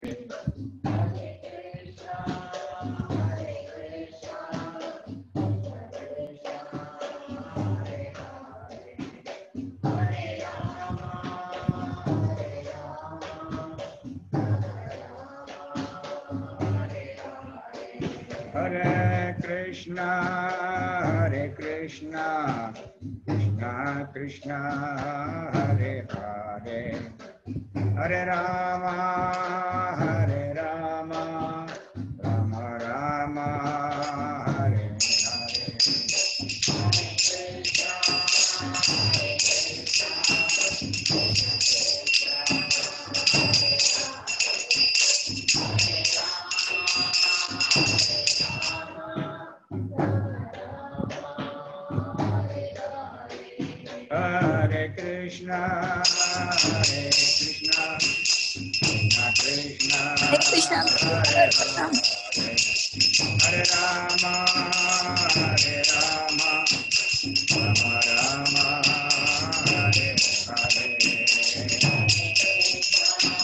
Hare Krishna, Hare Krishna, Krishna Krishna, Hare Hare, Hare Rama, Hare Rama, Rama Rama, Hare Hare. Hare Krishna, Hare Krishna, Krishna Krishna, Hare Krishna, Hare Ram. Hare Rama, Hare Rama, Rama Rama, Hare Hare.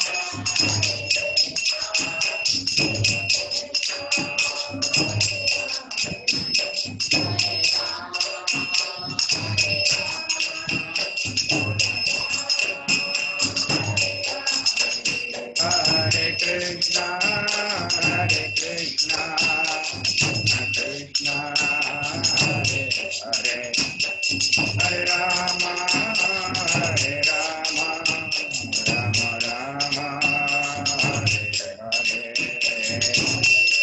Hare Krishna, Hare Krishna, Krishna Krishna, Hare Hare, Hare Rama, Hare Rama, Rama Rama, Hare Hare.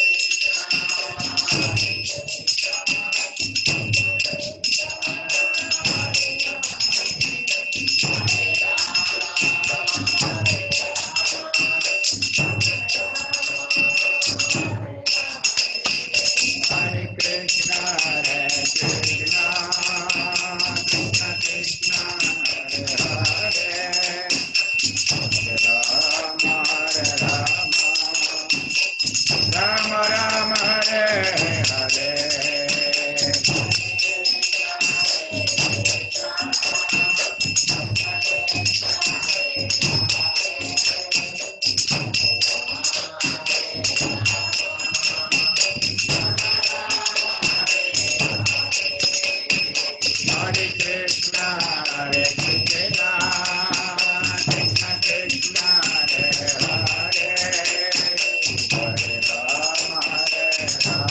Hare Krishna, Hare Krishna, Krishna Krishna, Hare Hare, Hare Rama, Hare Rama, Rama Rama, Hare Hare. Hare Krishna, Hare Krishna, Krishna Krishna, Hare Hare, Hare Rama, Hare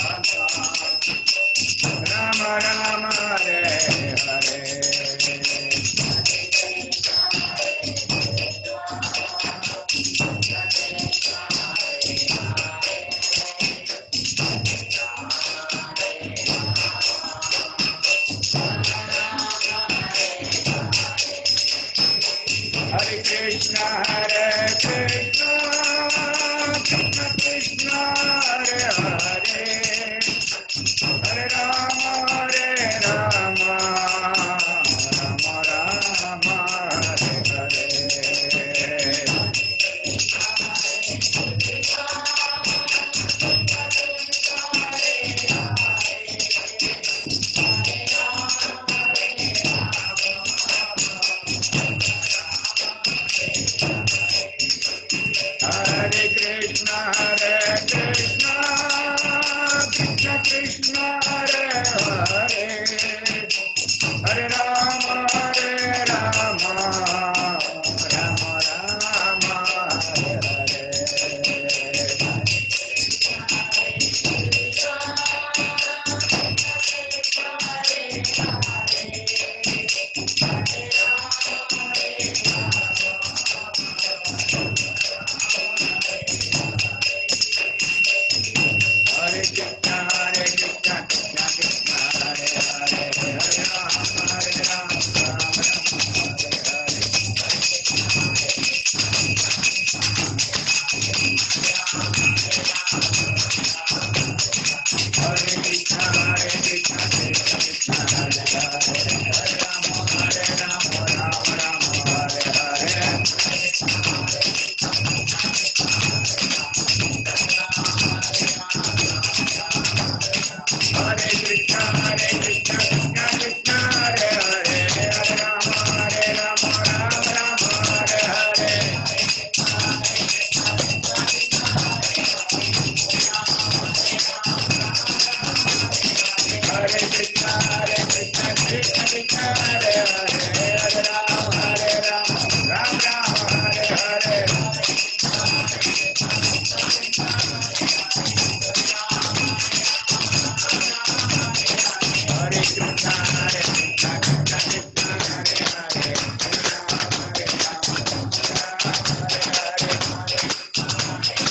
Rama, Rama Rama, Hare Hare. Hare Krishna, Hare Krishna, Krishna Krishna, Hare Hare, Hare Rama, Hare Rama, Rama Rama, Hare Hare. Hare Krishna, Hare Krishna, Krishna Krishna, Hare Hare, Hare Rama, Hare Rama, Rama Rama, Hare Hare. Hare Krishna, Hare Krishna, Krishna Krishna, Hare Hare, Hare Hare Hare Ram Hare Ram Ram Ram Hare Hare Hare Krishna Hare Krishna Krishna Krishna Hare Hare Hare Ram Hare Ram Ram Ram Hare Hare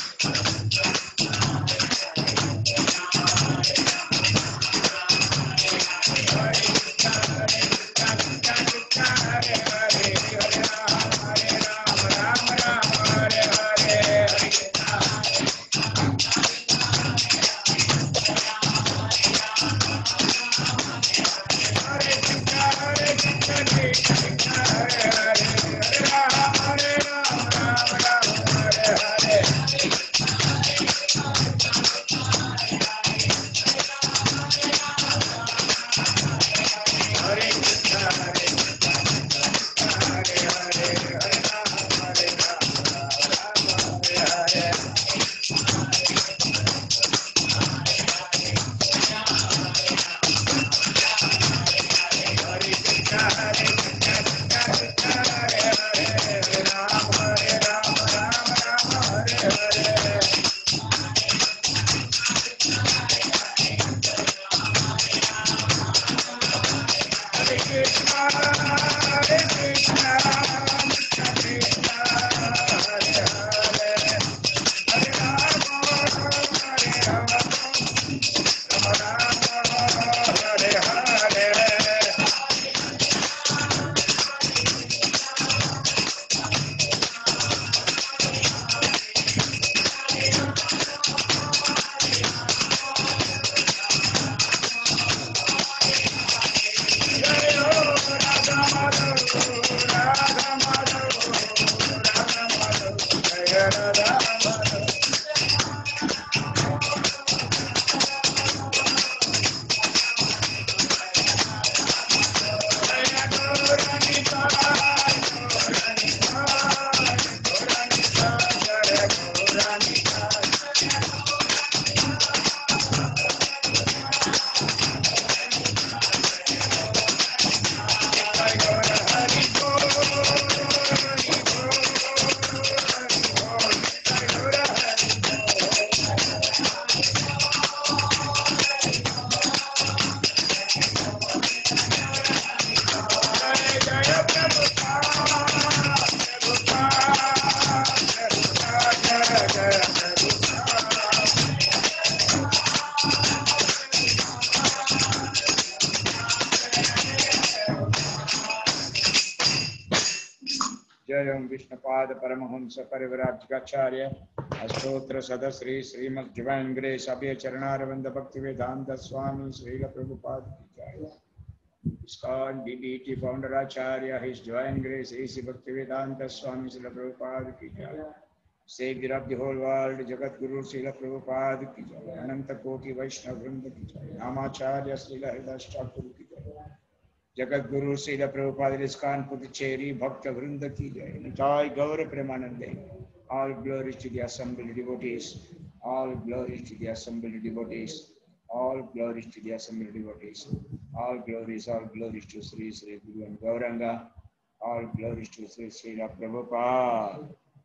जय ओम विष्णुपाद परमहंस परिवराजकाचार्य अष्टोत्र सदश्री Srimad divine grace Abhay Charanaravinda Bhaktivedanta स्वामी श्रील प्रभुपाद की जय ISKCON DDT founder Acharya, His Divine Grace, A.C. Bhaktivedanta Swami Srila Prabhupada ki jai. Savior of the whole world, Jagat Guru Srila Prabhupada ki jai. Ananta Koti Vaishnav Vrinda ki jai. Namacharya Srila Hridas Thakur ki jai. जगत गुरु श्रील प्रभुपाद इस्कान पुदुचेरी भक्त वृंद की जय निताय गौर प्रेमानंदे all glories to the assembled devotees all glories to the assembled devotees all glories to the assembled devotees all glories all glories to Sri Sri Guru and Gauranga all glories to Sri Srila Prabhupada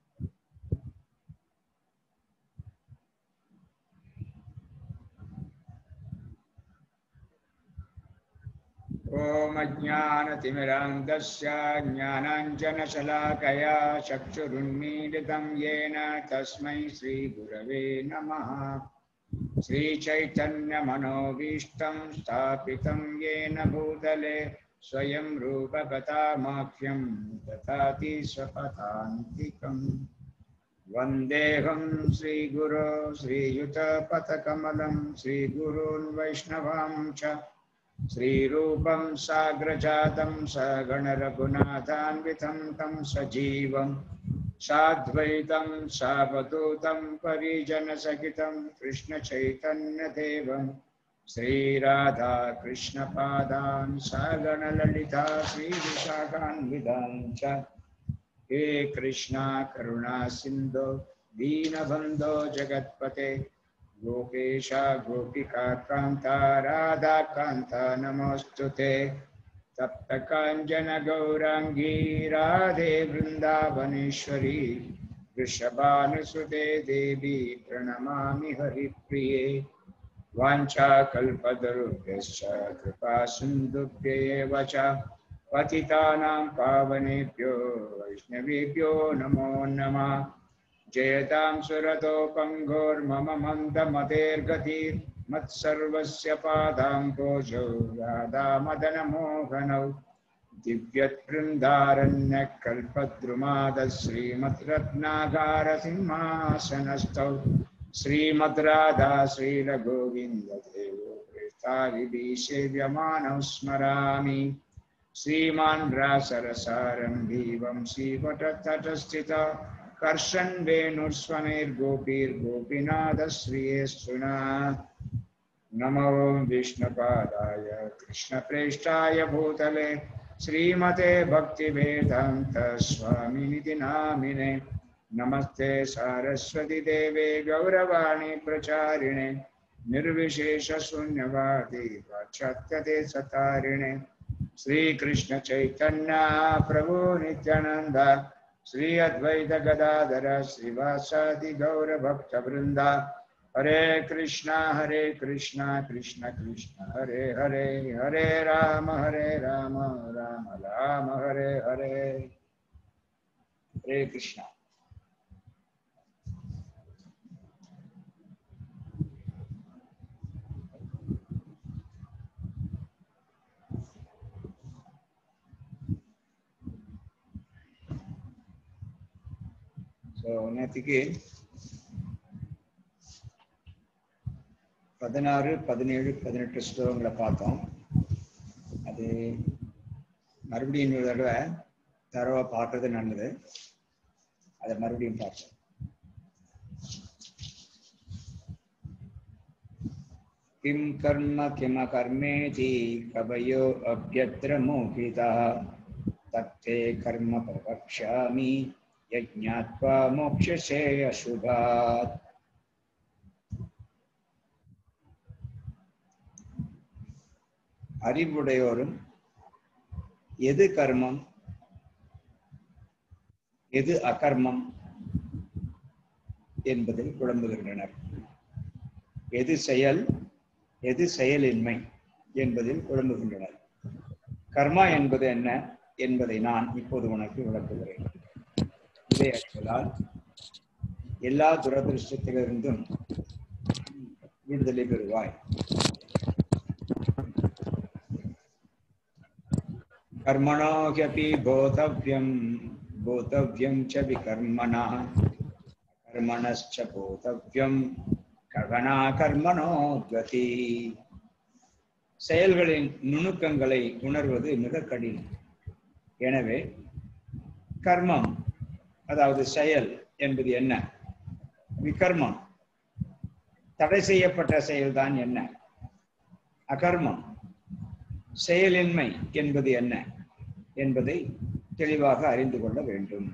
ॐ अज्ञानतिमिरान्धस्य ज्ञानाञ्जनशलाकया चक्षुरुन्मीलितं येन तस्मै श्रीगुरवे नमः श्रीचैतन्यमनोभीष्टं स्थापितं येन भूतले स्वयं रूपगतामाख्यं ददाति स्वपदान्तिकम् वन्देऽहं श्रीगुरो श्रीयुतपथकमलं श्रीगुरून् वैष्णवां च श्रीरूपं साग्रजातं सगणरघुनाथान्वितं तं सजीवं साद्वैतं सावधूतं परिजनसहितं कृष्णचैतन्यदेवं श्रीराधाकृष्णपादान् सगणललिता श्रीविशाखान्विदां च हे कृष्णा करुणा सिन्धो दीनबन्धो जगत्पते गोपेश गोपिका कान्ता राधा कान्ता नमोऽस्तु ते तप्त काञ्चन गौराङ्गी राधे वृन्दावनेश्वरी वृषभानुसुते देवी प्रणमामि हरिप्रिये वाञ्छाकल्पतरुभ्यश्च कृपा सिन्धुभ्येव च पतितानां पावनेभ्यो वैष्णवेभ्यो नमो नमः जयतां सुरतो पङ्गोर्मम मन्दमतेर्गतिर् मत्सर्वस्य पादाम्बोजौ राधामदनमोहनौ दिव्यत्बृन्दारण्यकल्पद्रुमादः श्रीमद्रत्नागारसिंहासनस्थौ श्रीमद् राधा श्रीलगोविन्ददेवो प्रेतादिभिः सेव्यमानौ स्मरामि श्रीमान् रासरसारम्भी वंशीवटतटस्थिता कर्षन् वेणुस्वनैर्गोपीर्गोपीनाथश्रियेष्ठुना नमो विष्णुपादाय कृष्णप्रेष्ठाय भूतले श्रीमते भक्तिवेदान्त स्वामिनिति नामिने नमस्ते सारस्वती देवे गौरवाणी प्रचारिणे निर्विशेषशून्यवादी पाश्चात्यते सतारिणे श्रीकृष्ण चैतन्य प्रभु नित्यानन्द श्री अद्वैत गदाधर श्रीवासादि गौर भक्त वृंदा हरे कृष्णा हरे कृष्णा कृष्ण कृष्ण हरे हरे हरे राम हरे राम राम राम हरे हरे हरे कृष्णा ஸோ நேற்றுக்கு பதினாறு பதினேழு பதினெட்டு ஸ்லோகங்களை பார்த்தோம் அது மறுபடியும் இன்னொரு தடவை தரவா பார்க்கறது நல்லது அதை மறுபடியும் பார்த்தோம் किं कर्म किमकर्मेति कवयो अभ्यत्र मोहितः तत्ते कर्म प्रवक्ष्यामि यज्ञात्वा मोक्षसे अशुभात् அறிவுடையோரும் எது கர்மம் எது அகர்மம் என்பதில் குழம்புகின்றனர் எது செயல் எது செயலின்மை என்பதில் குழம்புகின்றனர் கர்மா என்பது என்ன என்பதை நான் இப்போது உனக்கு விளக்குகிறேன் இதை அறிவதால் எல்லா துரதிருஷ்டத்திலிருந்தும் விடுதலை பெறுவாய் कर्मणोऽपि बोधव्यं बोधव्यं च विकर्मणः कर्मणश्च बोधव्यं ககனா கர்மனோ கதி செயல்களின் நுணுக்கங்களை உணர்வது மிக கடினம் எனவே கர்மம் அதாவது செயல் என்பது என்ன விகர்மம் தடை செய்யப்பட்ட செயல்தான் என்ன அகர்மம் செயலின்மை என்பது என்ன என்பதை தெளிவாக அறிந்து கொள்ள வேண்டும்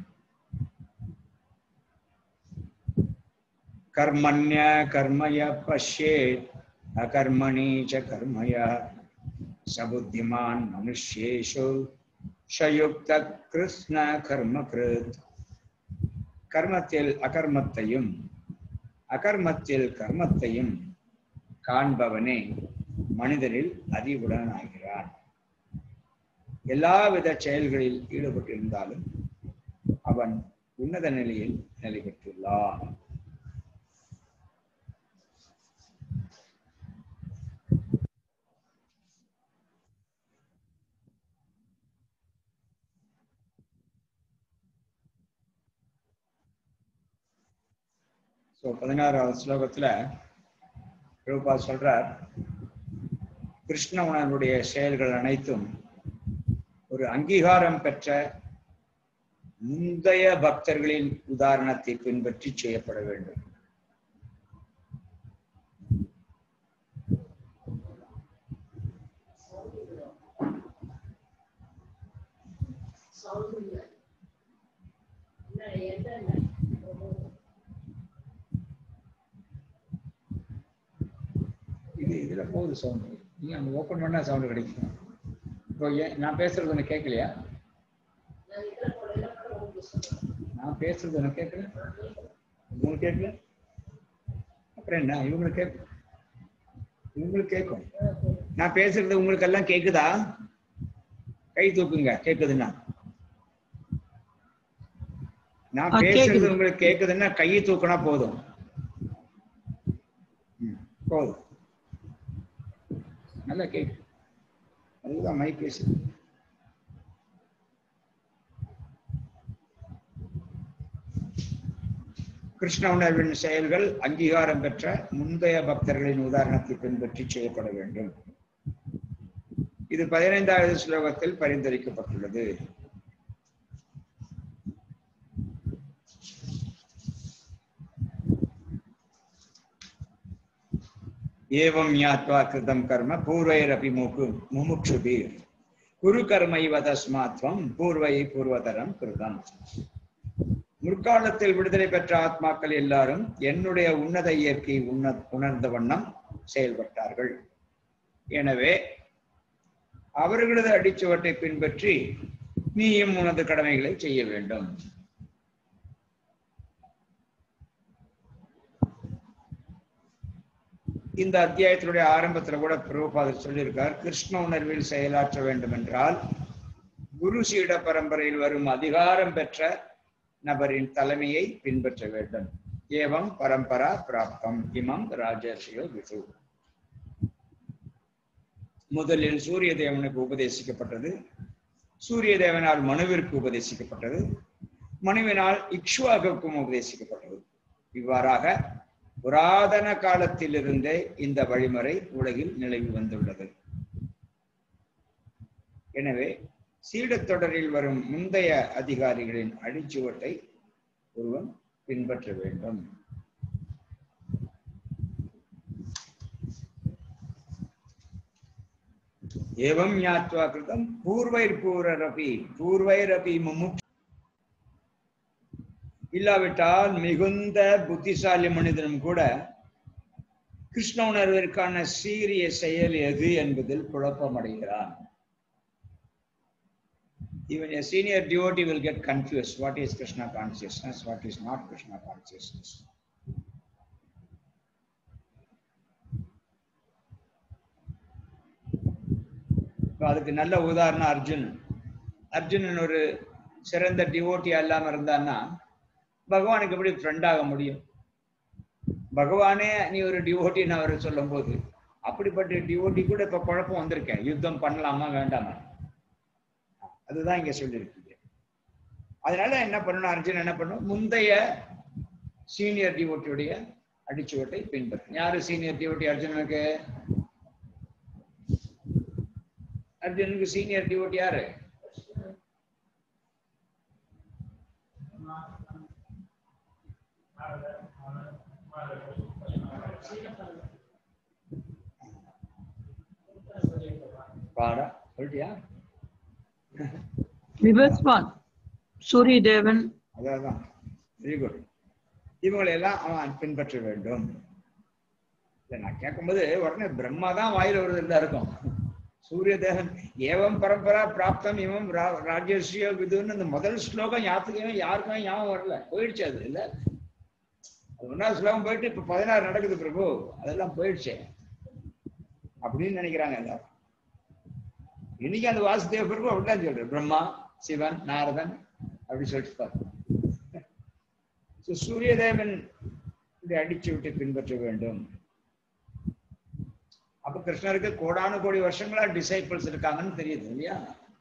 கர்மண்ய கர்மய பஷ்யேத் அகர்மணி ச கர்மய சபுத்திமான் மனுஷ்யேஷு சயுக்த கிருஷ்ண கர்ம கிருத் கர்மத்தில் அகர்மத்தையும் அகர்மத்தில் கர்மத்தையும் காண்பவனே மனிதரில் அறிவுடன் ஆகிறான் எல்லாவித செயல்களில் ஈடுபட்டிருந்தாலும் அவன் உன்னத நிலையில் நிலை பெற்றுள்ளான் ஸோ பதினாறாவது ஸ்லோகத்துல ரூபா சொல்றார் கிருஷ்ண உணர்வுடைய செயல்கள் அனைத்தும் ஒரு அங்கீகாரம் பெற்ற முந்தைய பக்தர்களின் உதாரணத்தை பின்பற்றி செய்யப்பட வேண்டும் இது இதுல போகுது சவுண்ட் நீங்க அங்க ஓபன் பண்ணா சவுண்ட் கிடைக்கும் இப்போ ஏன் நான் பேசுறது உனக்கு கேட்கலையா நான் பேசுறது உனக்கு கேட்கல உங்களுக்கு கேட்கல அப்புறம் என்ன இவங்களுக்கு கேட்கும் இவங்களுக்கு கேட்கும் நான் பேசுறது உங்களுக்கு எல்லாம் கேக்குதா கை தூக்குங்க கேக்குதுன்னா நான் ஆ, பேசுறது கேக்குது. உங்களுக்கு கேக்குதுன்னா கையை தூக்குனா போதும் ம், போதும் நல்லா கேக்கு அதுதான் மைக் பேசு கிருஷ்ண உணர்வின் செயல்கள் அங்கீகாரம் பெற்ற முந்தைய பக்தர்களின் உதாரணத்தை பின்பற்றி செய்யப்பட வேண்டும் இது பதினைந்தாவது ஸ்லோகத்தில் பரிந்துரைக்கப்பட்டுள்ளது ஏவம் ஞாத்வா கிருதம் கர்ம பூர்வைரபி முகு முமுட்சுபீர் குரு கர்மைவ தஸ்மாத்வம் பூர்வை பூர்வதரம் கிருதம் முற்காலத்தில் விடுதலை பெற்ற ஆத்மாக்கள் எல்லாரும் என்னுடைய உன்னத இயற்கை உண உணர்ந்த வண்ணம் செயல்பட்டார்கள் எனவே அவர்களது அடிச்சுவட்டை பின்பற்றி நீயும் உனது கடமைகளை செய்ய வேண்டும் இந்த அத்தியாயத்தினுடைய ஆரம்பத்துல கூட பிரபுபாதர் சொல்லியிருக்கார் கிருஷ்ண உணர்வில் செயலாற்ற வேண்டும் என்றால் குரு சீட பரம்பரையில் வரும் அதிகாரம் பெற்ற நபரின் தலைமையை பின்பற்ற வேண்டும் ஏவம் பரம்பரா பிராப்தம் இமம் ராஜர்ஷியோ விது முதலில் சூரிய தேவனுக்கு உபதேசிக்கப்பட்டது சூரிய தேவனால் மனுவிற்கு உபதேசிக்கப்பட்டது மனுவினால் இக்ஷுவாகுக்கும் உபதேசிக்கப்பட்டது இவ்வாறாக புராதன காலத்திலிருந்தே இந்த வழிமுறை உலகில் நிலவி வந்துள்ளது எனவே சீடத்தொடரில் வரும் முந்தைய அதிகாரிகளின் அடிச்சுவட்டை ஒருவன் பின்பற்ற வேண்டும் ஏவம் ஞாத்வா கிருதம் பூர்வைர்பூரரபி பூர்வைரபி முமுட்சு இல்லாவிட்டால் மிகுந்த புத்திசாலி மனிதனும் கூட கிருஷ்ண உணர்விற்கான சீரிய செயல் எது என்பதில் குழப்பமடைகிறான் Even a senior devotee will get confused. What is Krishna consciousness? What is not Krishna consciousness? இப்ப அதுக்கு நல்ல உதாரணம் அர்ஜுன் அர்ஜுனன் ஒரு சிறந்த டிவோட்டி இல்லாம இருந்தான்னா பகவானுக்கு எப்படி ஃப்ரெண்ட் ஆக முடியும் பகவானே நீ ஒரு டிவோட்டின்னு அவர் சொல்லும் போது அப்படிப்பட்ட டிவோட்டி கூட இப்ப குழப்பம் வந்திருக்கேன் யுத்தம் பண்ணலாமா வேண்டாமா அதுதான் இங்க சொல்லியிருக்கீங்க அதனால என்ன பண்ணணும் அர்ஜுன் என்ன பண்ணணும் முந்தைய சீனியர் டிவோட்டியுடைய அடிச்சுவட்டை பின்பற்றும் யாரு சீனியர் டிவோட்டி அர்ஜுனனுக்கு அர்ஜுனுக்கு சீனியர் டிவோட்டி யாரு பாடா சொல்லிட்டியா விவஸ்வான் சூரிய தேவன் அதான் வெரி குட் இவங்களை எல்லாம் அவன் பின்பற்ற வேண்டும் இதை நான் கேட்கும்போது உடனே பிரம்மா தான் வாயில வருது இல்ல இருக்கும் சூரிய தேவன் ஏவம் பரம்பரா பிராப்தம் இவம் ரா- ராஜர்ஷியோ விதுன்னு அந்த முதல் ஸ்லோகம் யாத்துக்குமே யாருக்குமே ஞாபகம் வரல போயிடுச்சு அது இல்ல அது ஒன்னாவது ஸ்லோகம் போயிட்டு இப்ப பதினாறு நடக்குது பிரபு அதெல்லாம் போயிடுச்சு அப்படின்னு நினைக்கிறாங்க எல்லாரும் இன்னைக்கு அந்த வாசுதேவ பிரபு அப்படிதான் சொல்றேன் பிரம்மா சிவன் நாரதன் அப்படி சொல்லிட்டு பாரு So, சூரியதேவன் இதை அடிச்சு விட்டு பின்பற்ற வேண்டும் அப்ப கிருஷ்ணருக்கு கோடானு கோடி வருஷங்களா டிசைபிள்ஸ் இருக்காங்கன்னு தெரியுது இல்லையா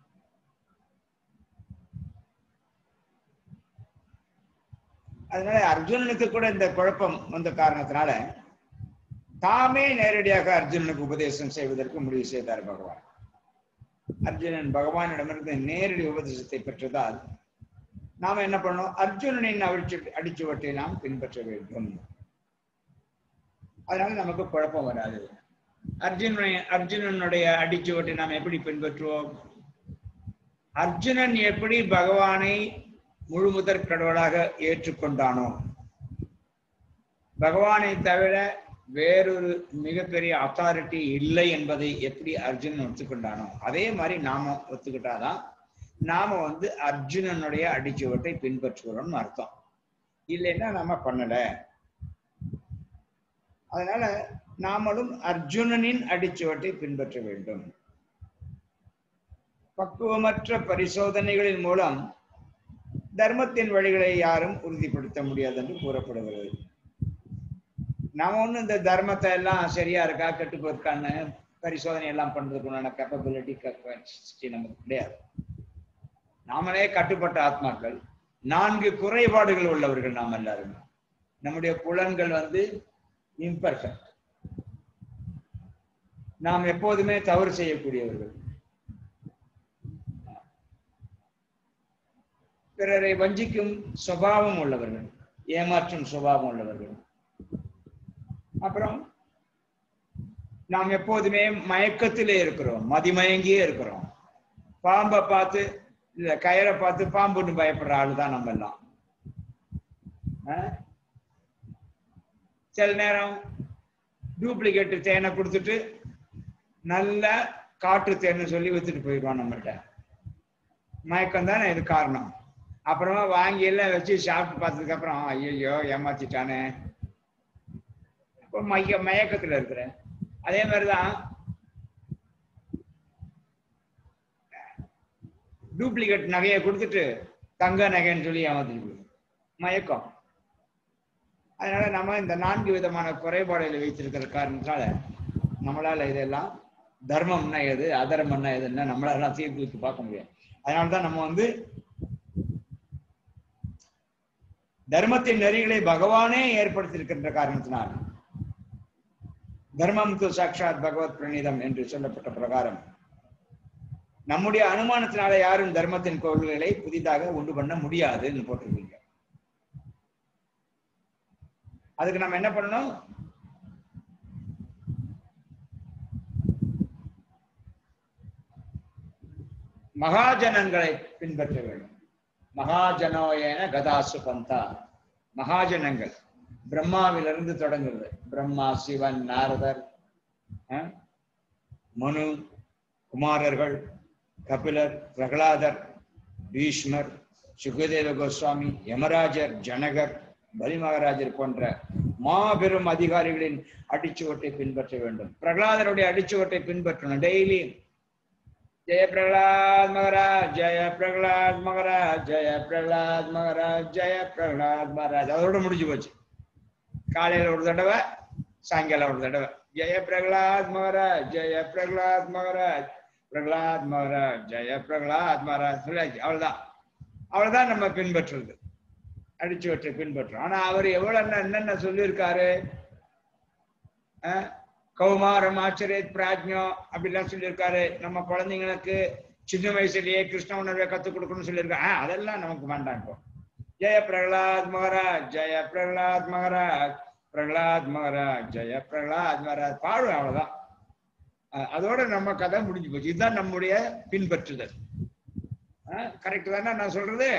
அதனால அர்ஜுனனுக்கு கூட இந்த குழப்பம் வந்த காரணத்தினால தாமே நேரடியாக அர்ஜுனனுக்கு உபதேசம் செய்வதற்கு முடிவு செய்தார் பகவான் அர்ஜுனன் பகவானிடமிருந்து நேரடி உபதேசத்தை பெற்றதால் நாம என்ன பண்ணோம் அர்ஜுனனின் அடிச்சு அடிச்சுவட்டை நாம் பின்பற்ற வேண்டும் அதனால நமக்கு குழப்பம் வராது அர்ஜுனனை அர்ஜுனனுடைய அடிச்சுவட்டை நாம் எப்படி பின்பற்றுவோம் அர்ஜுனன் எப்படி பகவானை முழு முதற் கடவுளாக ஏற்றுக்கொண்டானோ பகவானை தவிர வேறொரு மிகப்பெரிய அத்தாரிட்டி இல்லை என்பதை எப்படி அர்ஜுனன் ஒத்துக்கொண்டானோ அதே மாதிரி நாம ஒத்துக்கிட்டாதான் நாம வந்து அர்ஜுனனுடைய அடிச்சுவட்டை பின்பற்றுகிறோம்னு அர்த்தம் இல்லைன்னா நம்ம பண்ணல அதனால நாமளும் அர்ஜுனனின் அடிச்சுவட்டை பின்பற்ற வேண்டும் பக்குவமற்ற பரிசோதனைகளின் மூலம் தர்மத்தின் வழிகளை யாரும் உறுதிப்படுத்த முடியாது என்று கூறப்படுகிறது நாம ஒண்ணும் இந்த தர்மத்தை எல்லாம் சரியா இருக்கா கெட்டு போயிருக்கான்னு பரிசோதனை எல்லாம் பண்றதுக்கு உண்டான கேப்பபிலிட்டி கெப்பாசிட்டி நமக்கு கிடையாது நாமளே கட்டுப்பட்ட ஆத்மாக்கள் நான்கு குறைபாடுகள் உள்ளவர்கள் நாம் எல்லாருமே நம்முடைய புலன்கள் வந்து இம்பர்ஃபெக்ட் நாம் எப்போதுமே தவறு செய்யக்கூடியவர்கள் பிறரை வஞ்சிக்கும் சுபாவம் உள்ளவர்கள் ஏமாற்றும் சுபாவம் உள்ளவர்கள் அப்புறம் நாம் எப்போதுமே மயக்கத்திலே இருக்கிறோம் மதிமயங்கியே இருக்கிறோம் பாம்பை பார்த்து இல்ல கயரை பார்த்து பாம்புன்னு பயப்படுற ஆளு தான் நம்ம எல்லாம் ஆ? சில நேரம் டூப்ளிகேட் தேனை கொடுத்துட்டு நல்ல காட்டு தேன்னு சொல்லி வித்துட்டு போயிடுவான் நம்மகிட்ட மயக்கம் தானே இது காரணம் அப்புறமா வாங்கி எல்லாம் வச்சு சாப்பிட்டு பார்த்ததுக்கு அப்புறம் ஐயோ ஏமாத்திட்டானே இப்போ மயக்க மயக்கத்துல இருக்கிறேன் அதே மாதிரிதான் டூப்ளிகேட் நகையை கொடுத்துட்டு தங்க நகைன்னு சொல்லி ஏமாத்திட்டு போயிடும். மயக்கம் அதனால நம்ம இந்த நான்கு விதமான குறைபாடுகளை வைத்திருக்கிற காரணத்தால நம்மளால இதெல்லாம் தர்மம்னா எது அதர்மம்னா எதுன்னா நம்மளால தீர்த்து பார்க்க முடியாது அதனாலதான் நம்ம வந்து தர்மத்தின் நெறிகளை பகவானே ஏற்படுத்தியிருக்கின்ற காரணத்தினால் தர்மம் து சாட்சாத் பகவத் பிரணீதம் என்று சொல்லப்பட்ட பிரகாரம் நம்முடைய அனுமானத்தினால யாரும் தர்மத்தின் கொள்கைகளை புதிதாக உண்டு பண்ண முடியாதுன்னு போட்டிருக்கீங்க அதுக்கு நம்ம என்ன பண்ணணும் மகாஜனங்களை பின்பற்ற வேண்டும் மகாஜனோயன கதாசு பந்தா மகாஜனங்கள் பிரம்மாவிலிருந்து தொடங்குறது பிரம்மா சிவன் நாரதர் அஹ், மனு குமாரர்கள் கபிலர் பிரகலாதர் பீஷ்மர் சுகதேவ கோஸ்வாமி யமராஜர் ஜனகர் பலி மகாராஜர் போன்ற மாபெரும் அதிகாரிகளின் அடிச்சுவட்டை பின்பற்ற வேண்டும் பிரகலாதருடைய அடிச்சுவட்டை பின்பற்றணும் டெய்லி ஜெய பிரகலாத் மகராஜ் ஜெய பிரகலாத் மகராஜ் ஜெய பிரகலாத் மகராஜ் ஜெய பிரகலாத் மகராஜ் அதோட முடிஞ்சு போச்சு காலையில ஒரு தடவை சாயங்காலம் ஒரு தடவை ஜெய பிரகலாத் மகராஜ் ஜெய பிரகலாத் மகராஜ் பிரகலாத் மகராஜ் ஜெய பிரகலாத் மகராஜ் சொல்லியாச்சு அவ்வளவுதான் அவ்வளவுதான் நம்ம பின்பற்றுறது அடிச்சு வச்சு பின்பற்றுறோம் ஆனா அவர் எவ்வளவு என்ன- என்னென்ன சொல்லியிருக்காரு அஹ், கௌமாரம் ஆச்சரியத் பிராஜ்ஞோ அப்படிலாம் சொல்லியிருக்காரு நம்ம குழந்தைங்களுக்கு சின்ன வயசுலயே கிருஷ்ண உணர்வை கத்துக் கொடுக்கணும்னு சொல்லியிருக்காரு ஆஹ், அதெல்லாம் நமக்கு வேண்டாம் இப்போ ஜெய பிரகலாத் மகாராஜ் ஜெய பிரகலாத் மகாராஜ் பிரகலாத் மகாராஜ் ஜெய பிரகலாத் மகாராஜ் பாடுவேன் அவ்வளவுதான் அஹ், அதோட நம்ம கதை முடிஞ்சு போச்சு இதுதான் நம்முடைய பின்பற்றுதல் கரெக்ட் தானே நான் சொல்றது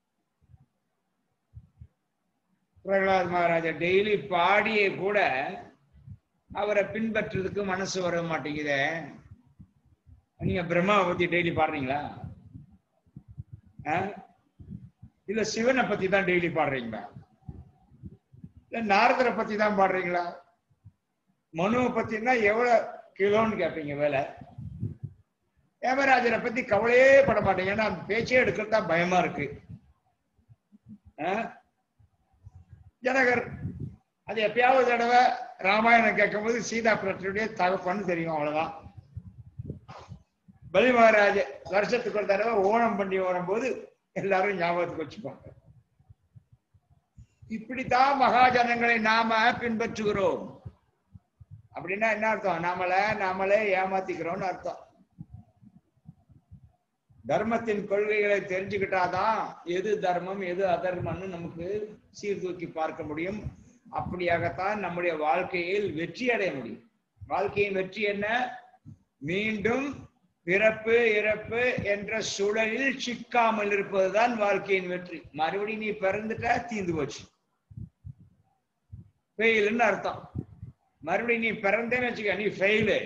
பிரகலாத் மகாராஜா டெய்லி பாடியே கூட அவரை பின்பற்றுறதுக்கு மனசு வர மாட்டேங்குதே நீங்க பிரம்மாவை பத்தி டெய்லி பாடுறீங்களா ஆ? இல்ல சிவனை பத்தி தான் டெய்லி பாடுறீங்களா இல்ல நாரதரை பத்தி தான் பாடுறீங்களா மனுவை பத்தினா எவ்வளவு கிலோன்னு கேட்பீங்க வேலை ஏமராஜரை பத்தி கவலையே பட மாட்டேங்க ஏன்னா அந்த பேச்சே எடுக்கிறது தான் பயமா இருக்கு ஆ? ஜனகர் அது எப்பயாவது தடவை ராமாயணம் கேட்கும்போது சீதா பிரச்சனையுடைய தகப்பன்னு தெரியும் அவ்வளவுதான் பலி மகாராஜ வருஷத்துக்கு ஒரு தடவை ஓணம் பண்ணி வரும்போது எல்லாரும் ஞாபகத்துக்கு வச்சுப்பாங்க இப்படித்தான் மகாஜனங்களை நாம பின்பற்றுகிறோம் அப்படின்னா என்ன அர்த்தம் நாமள நாமளே ஏமாத்திக்கிறோம்னு அர்த்தம் தர்மத்தின் கொள்கைகளை தெரிஞ்சுக்கிட்டாதான் எது தர்மம் எது அதர்மம்னு நமக்கு சீர்தூக்கி பார்க்க முடியும் அப்படியாகத்தான் நம்முடைய வாழ்க்கையில் வெற்றி அடைய முடியும் வாழ்க்கையின் வெற்றி என்ன மீண்டும் பிறப்பு இறப்பு என்ற சூழலில் சிக்காமல் இருப்பதுதான் வாழ்க்கையின் வெற்றி மறுபடியும் நீ பிறந்துட்டா தீந்து போச்சு வெயில்னு அர்த்தம் மறுபடியும் நீ பிறந்தேன்னு வச்சுக்க நீ ஃபெயிலு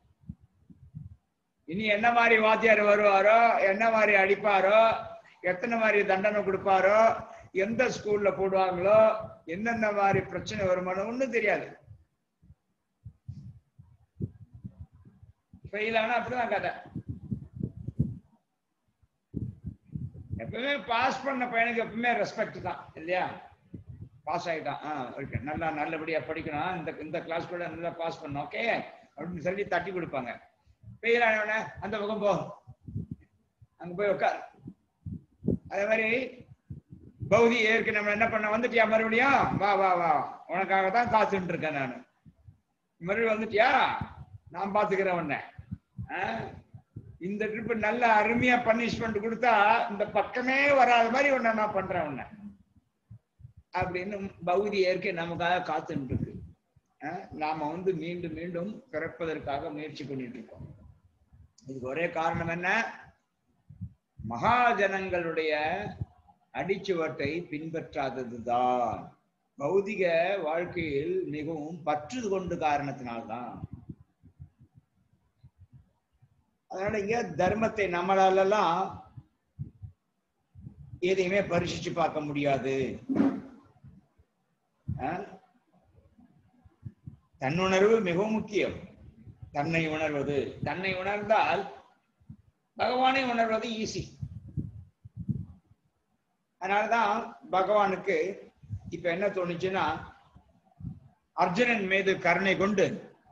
இனி என்ன மாதிரி வாத்தியார் வருவாரோ என்ன மாதிரி அடிப்பாரோ எத்தனை மாதிரி தண்டனை கொடுப்பாரோ எந்த ஸ்கூல்ல போடுவாங்களோ என்னென்ன மாதிரி பிரச்சனை வருமானோ ஒண்ணும் தெரியாது ஃபெயில் ஆனா அப்படிதான் கதை எப்பவுமே பாஸ் பண்ண பையனுக்கு எப்பவுமே ரெஸ்பெக்ட் தான் இல்லையா பாஸ் ஆயிட்டான் ஆ ஓகே நல்லா நல்லபடியா படிக்கணும் இந்த இந்த கிளாஸ் கூட நல்லா பாஸ் பண்ணணும் ஓகே அப்படின்னு சொல்லி தட்டி கொடுப்பாங்க ஃபெயில் ஆனவன அந்த பக்கம் போ அங்க போய் உட்கார் அதே மாதிரி பௌதி ஏற்க நம்ம என்ன பண்ண வந்துட்டியா மறுபடியும் வா வா வா உனக்காக தான் காத்துட்டு இருக்கேன் நான் மறுபடியும் வந்துட்டியா நான் பாத்துக்கிறேன் உன்னை ஆ? இந்த ட்ரிப் நல்ல அருமையா பனிஷ்மெண்ட் கொடுத்தா இந்த பக்கமே வராத மாதிரி உன்னை நான் பண்றேன் உன்னை அப்படின்னு பௌதி ஏற்க நமக்காக காத்துட்டு இருக்கு ஆ? நாம வந்து மீண்டும் மீண்டும் பிறப்பதற்காக முயற்சி பண்ணிட்டு இருக்கோம் இதுக்கு ஒரே காரணம் என்ன மகாஜனங்களுடைய அடிச்சுவட்டை பின்பற்றாததுதான் பௌதிக வாழ்க்கையில் மிகவும் பற்று கொண்டு காரணத்தினால்தான் அதனால இங்க தர்மத்தை நம்மளாலெல்லாம் எதையுமே பரிசிச்சு பார்க்க முடியாது ஆ? தன்னுணர்வு மிகவும் முக்கியம் தன்னை உணர்வது தன்னை உணர்ந்தால் பகவானை உணர்வது ஈஸி அதனாலதான் பகவானுக்கு இப்ப என்ன தோணுச்சுன்னா அர்ஜுனன் மீது கருணை கொண்டு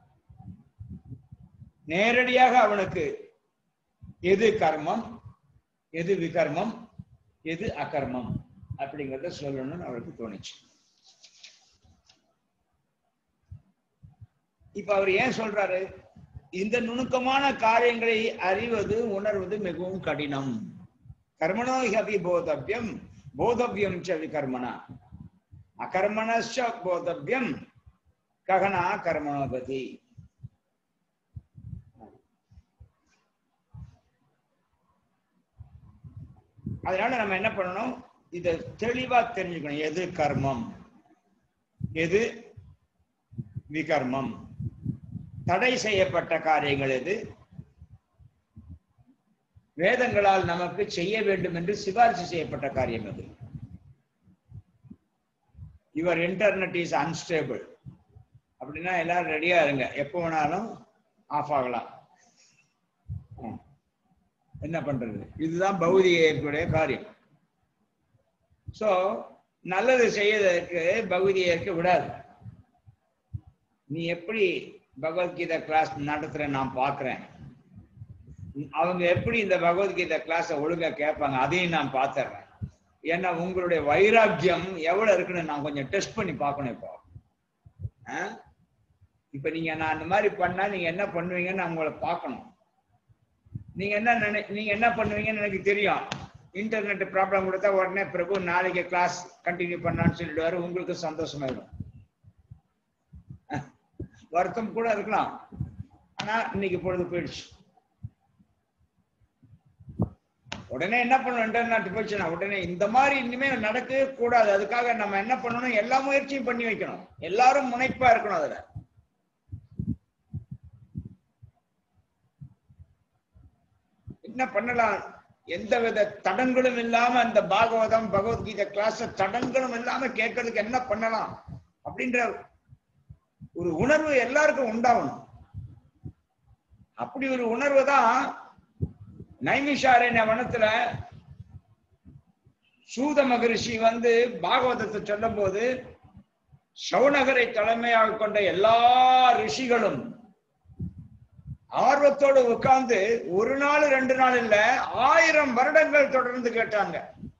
நேரடியாக அவனுக்கு எது கர்மம் எது விகர்மம் எது அகர்மம் அப்படிங்கறத சொல்லணும்னு அவருக்கு தோணுச்சு இப்ப அவர் ஏன் சொல்றாரு இந்த நுணுக்கமான காரியங்களை அறிவது உணர்வது மிகவும் கடினம் கர்மணோ ஹபி போதவ்யம் போதவ்யம் ச விகர்மணா அகர்மணச்ச போதவ்யம் ககனா கர்மணோபதி அதனால நம்ம என்ன பண்ணணும் இத தெளிவா தெரிஞ்சுக்கணும் எது கர்மம் எது விகர்மம் தடை செய்யப்பட்ட காரியங்கள் எது வேதங்களால் நமக்கு செய்ய வேண்டும் என்று சிபாரிசு செய்யப்பட்ட காரியம் அது யுவர் இன்டர்நெட் இஸ் அன்ஸ்டேபிள் அப்படின்னா எல்லாரும் ரெடியா இருங்க எப்போ வேணாலும் ஆஃப் ஆகலாம் ம். என்ன பண்றது இதுதான் பௌதிக ஏற்புடைய காரியம் சோ நல்லது செய்யறதுக்கு பௌதிக ஏற்க விடாது நீ எப்படி பகவத்கீதை கிளாஸ் நடத்துற நான் பாக்குறேன் அவங்க எப்படி இந்த பகவத்கீதை கிளாஸ ஒழுங்கா கேட்பாங்க அதையும் நான் பாத்துறேன் ஏன்னா உங்களுடைய வைராக்கியம் எவ்வளவு இருக்குன்னு நான் கொஞ்சம் டெஸ்ட் பண்ணி பார்க்கணும் இப்போ ஆ? இப்ப நீங்க நான் இந்த மாதிரி பண்ணா நீங்க என்ன பண்ணுவீங்கன்னு நான் உங்களை பார்க்கணும் நீங்க என்ன நினை நீங்க என்ன பண்ணுவீங்கன்னு எனக்கு தெரியும் இன்டர்நெட் ப்ராப்ளம் கொடுத்தா உடனே பிரபு நாளைக்கு கிளாஸ் கண்டினியூ பண்ணான்னு சொல்லிடுவாரு உங்களுக்கு சந்தோஷமாயிடும் வருத்தம் கூட இருக்கலாம் ஆனா இன்னைக்கு பொழுது போயிடுச்சு உடனே என்ன பண்ணணும் இன்டர்நெட் போச்சுன்னா உடனே இந்த மாதிரி இனிமே நடக்கவே கூடாது அதுக்காக நம்ம என்ன பண்ணணும் எல்லா முயற்சியும் பண்ணி வைக்கணும் எல்லாரும் முனைப்பா இருக்கணும் அதுல என்ன பண்ணலாம் எந்த வித தடங்களும் இல்லாம அந்த பாகவதம் பகவத்கீதை கிளாஸ் தடங்களும் இல்லாம கேட்கறதுக்கு என்ன பண்ணலாம் அப்படின்ற ஒரு உணர்வு எல்லாருக்கும் உண்டாகணும் அப்படி ஒரு உணர்வு தான் நைமிஷாரண்ய வனத்துல சூத மகரிஷி வந்து பாகவதத்தை சொல்லும் போது சௌநகரை தலைமையாக கொண்ட எல்லா ரிஷிகளும் ஆர்வத்தோடு உட்கார்ந்து ஒரு நாள் ரெண்டு நாள் இல்ல ஆயிரம் வருடங்கள் தொடர்ந்து கேட்டாங்க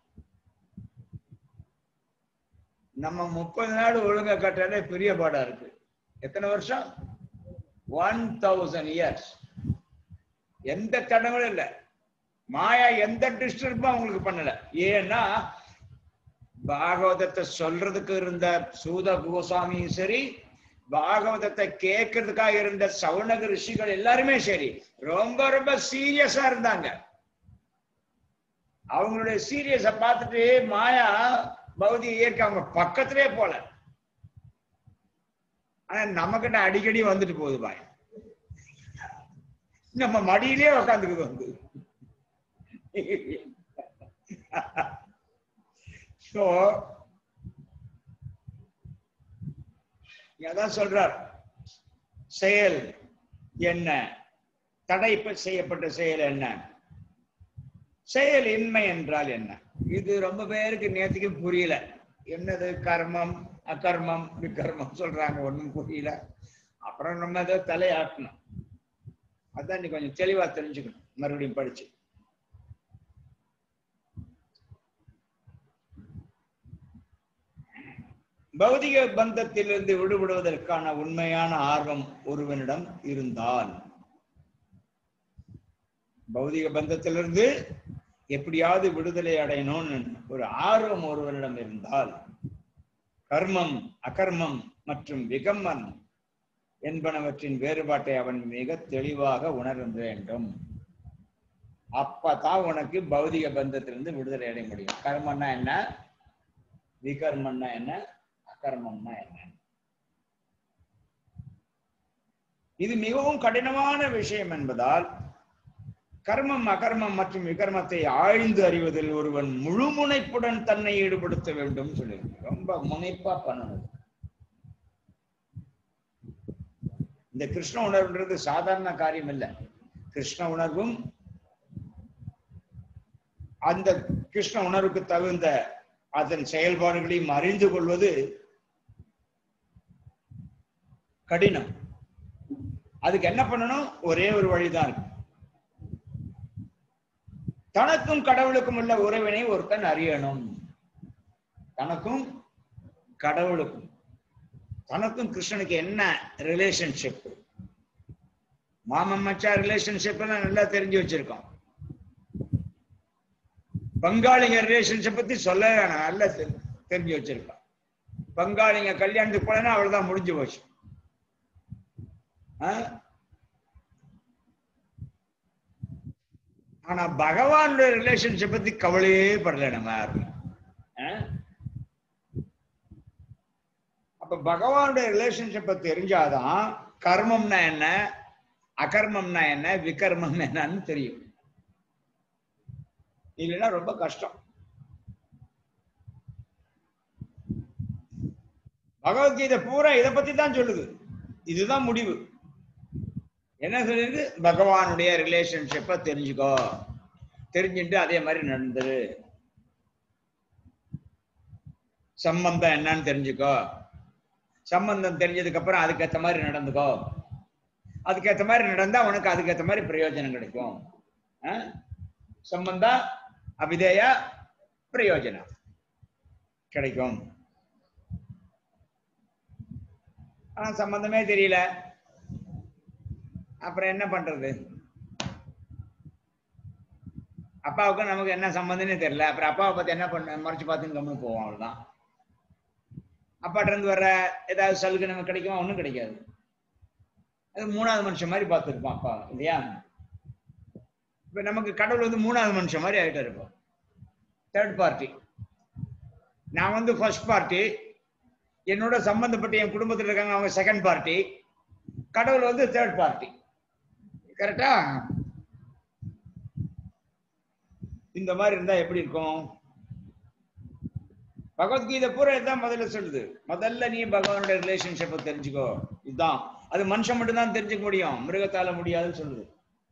நம்ம முப்பது நாள் ஒழுங்கா கட்டாலே பெரிய பாடா இருக்கு எத்தனை வருஷம் ஒன் தௌசண்ட் இயர்ஸ் எந்த தடங்களும் இல்ல மாயா எந்த டிஸ்டர்பும் அவங்களுக்கு பண்ணல ஏன்னா பாகவதத்தை சொல்றதுக்கு இருந்த சூத கோசாமியும் சரி பாகவதத்தை கேட்கறதுக்காக இருந்த சவுனக ரிஷிகள் எல்லாருமே சரி ரொம்ப ரொம்ப சீரியஸா இருந்தாங்க அவங்களுடைய சீரியஸ பார்த்துட்டு மாயா பௌதி இயற்கை அவங்க பக்கத்திலே போல ஆனா நம்ம கிட்ட அடிக்கடி வந்துட்டு போகுது பயம் நம்ம மடியிலே உக்காந்துக்குது வந்து சோ அதான் சொல்றார் செயல் என்ன தடை செய்யப்பட்ட செயல் என்ன செயல் இன்மை என்றால் என்ன இது ரொம்ப பேருக்கு நேத்துக்கு புரியல என்னது கர்மம் அகர்மம் விகர்மம் சொல்றாங்க ஒண்ணும் புரியல அப்புறம் நம்ம அதை தலையாட்டணும் அதான் நீ கொஞ்சம் தெளிவா தெரிஞ்சுக்கணும் மறுபடியும் படிச்சு பௌதிக பந்தத்திலிருந்து விடுபடுவதற்கான உண்மையான ஆர்வம் ஒருவனிடம் இருந்தால் பௌதிக பந்தத்திலிருந்து எப்படியாவது விடுதலை அடையணும்னு ஒரு ஆர்வம் ஒருவனிடம் இருந்தால் கர்மம் அகர்மம் மற்றும் விகம்மன் என்பனவற்றின் வேறுபாட்டை அவன் மிக தெளிவாக உணர வேண்டும் அப்பதான் உனக்கு பௌதிக பந்தத்திலிருந்து விடுதலை அடைய முடியும் கர்மம்னா என்ன விகர்மம்னா என்ன அகர்மம்னா என்ன இது மிகவும் கடினமான விஷயம் என்பதால் கர்மம் அகர்மம் மற்றும் விகர்மத்தை ஆழ்ந்து அறிவதில் ஒருவன் முழு முனைப்புடன் தன்னை ஈடுபடுத்த வேண்டும் சொல்லி ரொம்ப முனைப்பா பண்ணணும் இந்த கிருஷ்ண உணர்வுன்றது சாதாரண காரியம் இல்லை கிருஷ்ண உணர்வும் அந்த கிருஷ்ண உணர்வுக்கு தகுந்த அதன் செயல்பாடுகளையும் அறிந்து கொள்வது கடினம் அதுக்கு என்ன பண்ணணும் ஒரே ஒரு வழிதான் இருக்கு தனக்கும் கடவுளுக்கும் உள்ள உறவினை ஒருத்தன் அறியணும் தனக்கும் கடவுளுக்கும் தனக்கும் கிருஷ்ணனுக்கு என்ன ரிலேஷன்ஷிப் மாமன் மச்சா ரிலேஷன்ஷிப் எல்லாம் நல்லா தெரிஞ்சு வச்சிருக்கோம் பங்காளிங்க ரிலேஷன்ஷிப் பத்தி சொல்ல வேணாம் நல்லா தெரி- தெரிஞ்சு வச்சிருக்கோம் பங்காளிங்க கல்யாணத்துக்கு போனா அவ்வளவுதான் முடிஞ்சு போச்சு ஆ? ஆனா பகவானுடைய ரிலேஷன்ஷிப் பத்தி கவலையே படல நம்ம யாருமே ஆ? அப்ப பகவானுடைய ரிலேஷன்ஷிப்பை தெரிஞ்சாதான் கர்மம்னா என்ன அகர்மம்னா என்ன விகர்மம் என்னன்னு தெரியும் இல்லைன்னா ரொம்ப கஷ்டம் பகவத்கீதை பூரா இதை பத்தி தான் சொல்லுது இதுதான் முடிவு என்ன சொல்லுது பகவானுடைய ரிலேஷன்ஷிப்பை தெரிஞ்சுக்கோ தெரிஞ்சுட்டு அதே மாதிரி நடந்துரு சம்பந்தம் என்னன்னு தெரிஞ்சுக்கோ சம்பந்தம் தெரிஞ்சதுக்கு அப்புறம் அதுக்கேத்த மாதிரி நடந்துக்கோ அதுக்கேத்த மாதிரி நடந்தா உனக்கு அதுக்கேத்த மாதிரி பிரயோஜனம் கிடைக்கும் ஆ? சம்பந்தா அபிதேய பிரயோஜனம் கிடைக்கும் ஆனா சம்பந்தமே தெரியல அப்புறம் என்ன பண்றது அப்பாவுக்கும் நமக்கு என்ன சம்பந்தம்னே தெரியல அப்புறம் அப்பாவை பத்தி என்ன பண்ண மறைச்சு பார்த்துன்னு கம்முன்னு போவோம் அவ்வளவுதான் அப்பாட்ட இருந்து வர்ற ஏதாவது சலுகை நமக்கு கிடைக்குமா ஒண்ணும் கிடைக்காது அது மூணாவது மனுஷன் மாதிரி பார்த்துருப்போம் அப்பா இல்லையா இப்ப நமக்கு கடவுள் வந்து மூணாவது மனுஷன் மாதிரி ஆகிட்டு இருப்போம் தேர்ட் பார்ட்டி நான் வந்து ஃபர்ஸ்ட் பார்ட்டி என்னோட சம்பந்தப்பட்ட என் குடும்பத்தில் இருக்காங்க அவங்க செகண்ட் பார்ட்டி கடவுள் வந்து தேர்ட் பார்ட்டி கரெக்டா இந்த மாதிரி இருந்தா எப்படி இருக்கும் பகவத்கீதை பூரா இதான் முதல்ல சொல்லுது முதல்ல நீ பகவானோட ரிலேஷன்ஷிப்பை தெரிஞ்சுக்கோ இதுதான் அது மனுஷன் மட்டும்தான் தெரிஞ்சுக்க முடியும் மிருகத்தால முடியாதுன்னு சொல்லுது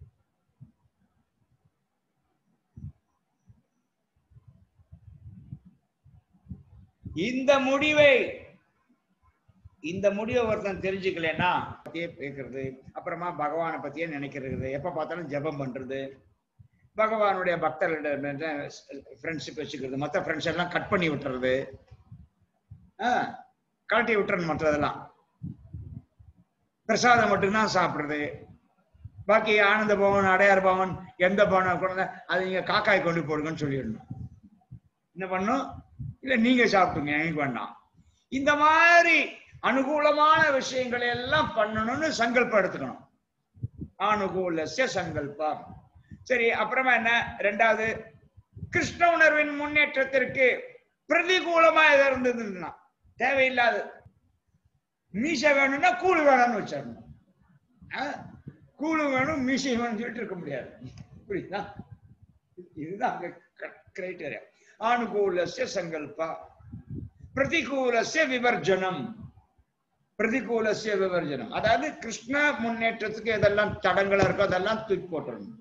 இந்த முடிவை இந்த முடிவை ஒருத்தன் தெரிஞ்சுக்கலன்னா பத்தியே பேசுறது அப்புறமா பகவானை பத்தியே நினைக்கிறது எப்ப பார்த்தாலும் ஜெபம் பண்றது பகவானுடைய பக்தர்களிட ஃப்ரெண்ட்ஷிப் வச்சுக்கிறது மற்ற ஃப்ரெண்ட்ஸ் எல்லாம் கட் பண்ணி விட்டுறது ஆ, கழட்டி விட்டுறணும் மற்றதெல்லாம் பிரசாதம் மட்டும்தான் சாப்பிடுறது பாக்கி ஆனந்த பவன் அடையார் பவன் எந்த பவன் கொண்டு வந்தா, அது நீங்க காக்காய் கொண்டு போடுங்கன்னு சொல்லிடணும் என்ன பண்ணும் இல்ல நீங்க சாப்பிட்டுங்க எனக்கு வேண்டாம் இந்த மாதிரி அனுகூலமான விஷயங்களை எல்லாம் பண்ணணும்னு சங்கல்பம் எடுத்துக்கணும் அனுகூலசிய சங்கல்பம் சரி அப்புறமா என்ன ரெண்டாவது கிருஷ்ண உணர்வின் முன்னேற்றத்திற்கு பிரதிகூலமா எது இருந்ததுன்னா தேவையில்லாத மீசை வேணும்னா கூழு வேணும்னு வச்சிடணும் ஆ? கூழு வேணும் மீசை வேணும்னு சொல்லிட்டு இருக்க முடியாது புரியுதா இதுதான் அங்க கிரைட்டீரியா ஆனுகூலஸ்ய சங்கல்பா பிரதிகூலஸ்ய விவர்ஜனம் பிரதிகூலஸ்ய விவர்ஜனம் அதாவது கிருஷ்ண முன்னேற்றத்துக்கு எதெல்லாம் தடங்களா இருக்கோ அதெல்லாம் தூக்கி போட்டுறணும்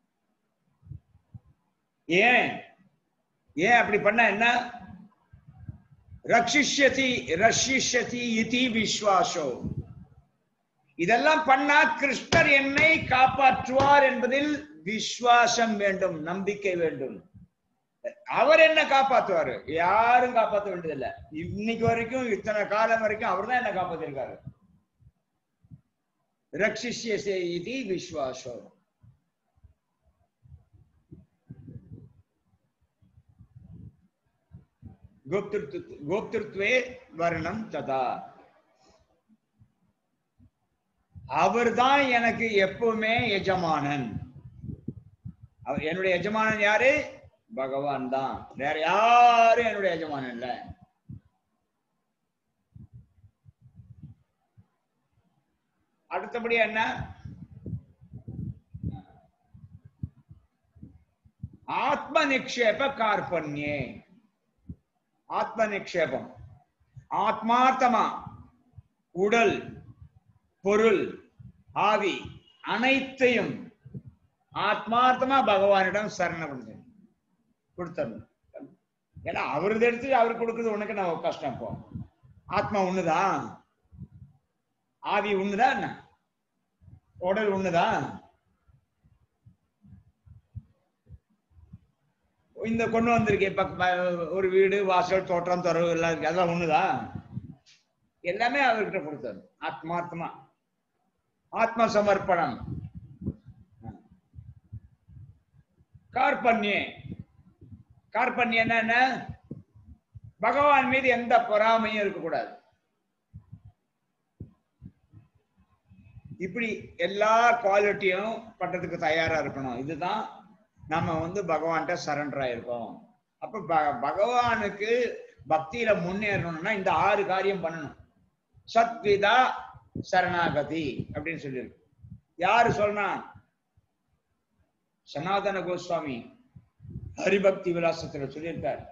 ஏன் ஏன் அப்படி பண்ணா என்ன ரட்சிஷ்யதி ரஷிஷ்யதி இதி விஸ்வாசோ இதெல்லாம் பண்ணா கிருஷ்ணர் என்னை காப்பாற்றுவார் என்பதில் விசுவாசம் வேண்டும் நம்பிக்கை வேண்டும் அவர் என்ன காப்பாத்துவாரு யாரும் காப்பாற்ற வேண்டியதில்லை இன்னைக்கு வரைக்கும் இத்தனை காலம் வரைக்கும் அவர் தான் என்ன காப்பாத்திருக்காரு ரட்சிஷ்யசே இது விஸ்வாசம் கோப்திருத்து கோப்திருத்வே வர்ணம் ததா அவர்தான் எனக்கு எப்பவுமே எஜமானன் அவர் என்னுடைய எஜமானன் யாரு பகவான் தான் வேற யாரும் என்னுடைய எஜமானன் இல்ல அடுத்தபடி என்ன ஆத்ம நிக்ஷேப கார்பண்யே ஆத்ம நிக்ஷேபம் ஆத்மார்த்தமா உடல் பொருள் ஆவி அனைத்தையும் ஆத்மார்த்தமா பகவானிடம் சரணப்படுது கொடுத்தரணும் ஏன்னா அவரது எடுத்து அவர் கொடுக்குறது உனக்கு நம்ம கஷ்டம் இப்போ ஆத்மா ஒண்ணுதான் ஆவி ஒண்ணுதா என்ன உடல் ஒண்ணுதா இந்த கொண்டு வந்திருக்கே பக்க ஒரு வீடு வாசல் தோட்டம் துறவு எல்லாம் இருக்கு அதெல்லாம் ஒண்ணுதா எல்லாமே அவர்கிட்ட கொடுத்தாரு ஆத்மார்த்தமா ஆத்ம சமர்ப்பணம் கார்பண்யே கார்பண்யம் என்ன பகவான் மீது எந்த பொறாமையும் இருக்கக்கூடாது இப்படி எல்லா குவாலிட்டியும் பண்றதுக்கு தயாரா இருக்கணும் இதுதான் நம்ம வந்து பகவான்கிட்ட சரண்டர் ஆயிருக்கோம் அப்ப ப- பகவானுக்கு பக்தியில முன்னேறணும்னா இந்த ஆறு காரியம் பண்ணணும் சத்விதா சரணாகதி அப்படின்னு சொல்லியிருக்கு யாரு சொன்னா சனாதன கோஸ்வாமி ஹரிபக்தி விலாசத்துல சொல்லியிருக்கார்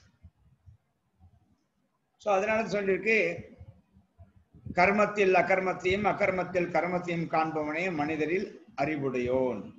சோ அதனால சொல்லியிருக்கு கர்மத்தில் அகர்மத்தையும் அகர்மத்தில் கர்மத்தையும் காண்பவனே மனிதரில் அறிவுடையோன்